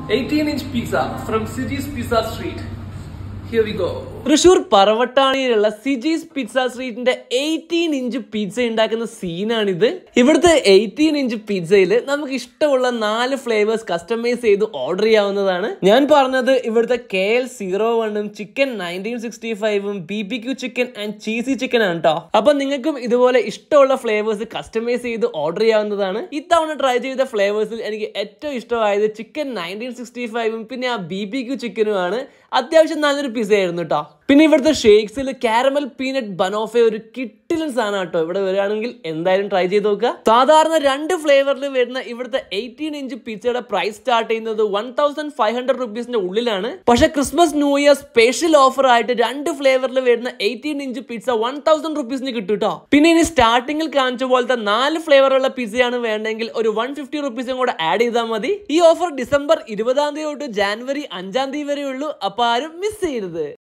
18 inch pizza from Sigis Pizza Street. Here we go. Thrissur പറവട്ടാണിയിലുള്ള CG's pizza സ്ട്രീറ്റിന്റെ eighteen inch pizza ഉണ്ടാക്കുന്ന സീനാണിത് ഇവിടുത്തെ എയ്റ്റീൻ ഇഞ്ച് പിസ്സയിൽ നമുക്ക് ഇഷ്ടമുള്ള നാല് ഫ്ലേവേഴ്സ് കസ്റ്റമൈസ് ചെയ്ത് ഓർഡർ ചെയ്യാവുന്നതാണ് ഞാൻ പറഞ്ഞത് ഇവിടുത്തെ കെ എൽ സീറോ വണ്ണും ചിക്കൻ നയൻറ്റീൻ സിക്സ്റ്റി ഫൈവും B B Q chicken and cheesy chicken ആണ് കേട്ടോ അപ്പൊ നിങ്ങൾക്കും ഇതുപോലെ ഇഷ്ടമുള്ള ഫ്ലേവേഴ്സ് കസ്റ്റമൈസ് ചെയ്ത് ഓർഡർ ചെയ്യാവുന്നതാണ് ഇത്തവണ ട്രൈ ചെയ്ത ഫ്ലേവേഴ്സിൽ എനിക്ക് ഏറ്റവും ഇഷ്ടമായത് ചിക്കൻ നയൻറ്റീൻ സിക്സ്റ്റി ഫൈവും പിന്നെ ആ ബി ബി ക്യൂ ചിക്കനുമാണ് അത്യാവശ്യം നല്ലൊരു പിസ്സ ആയിരുന്നു കേട്ടോ പിന്നെ ഇവിടുത്തെ ഷേക്സിൽ കാരമൽ പീനട്ട് ബനോഫെ ഒരു കിട്ടിലൻ സാധനം കേട്ടോ ഇവിടെ വരികയാണെങ്കിൽ എന്തായാലും ട്രൈ ചെയ്ത് നോക്കുക സാധാരണ രണ്ട് ഫ്ലേവറിൽ വരുന്ന ഇവിടുത്തെ എയ്റ്റീൻ ഇഞ്ച് പിzzയുടെ പ്രൈസ് സ്റ്റാർട്ട് ചെയ്യുന്നത് വൺ തൗസൻഡ് ഫൈവ് ഹൺഡ്രഡ് റുപ്പീസിന്റെ ഉള്ളിലാണ് പക്ഷെ Christmas New Year special offer ആയിട്ട് രണ്ട് ഫ്ലേവറിൽ വരുന്ന eighteen inch pizza one thousand റുപ്പീസിന് കിട്ടും കേട്ടോ പിന്നെ ഇനി സ്റ്റാർട്ടിങ്ങിൽ കാണിച്ച പോലത്തെ നാല് ഫ്ലേവറുള്ള പിസ്സയാണ് വേണ്ടെങ്കിൽ ഒരു വൺ ഫിഫ്റ്റി റുപ്പീസും കൂടെ ആഡ് ചെയ്താൽ മതി ഈ ഓഫർ ഡിസംബർ ഇരുപതാം തീയതി തൊട്ട് ജാനുവരി അഞ്ചാം തീയതി വരെ ഉള്ളൂ അപ്പൊ ആരും മിസ് ചെയ്യരുത്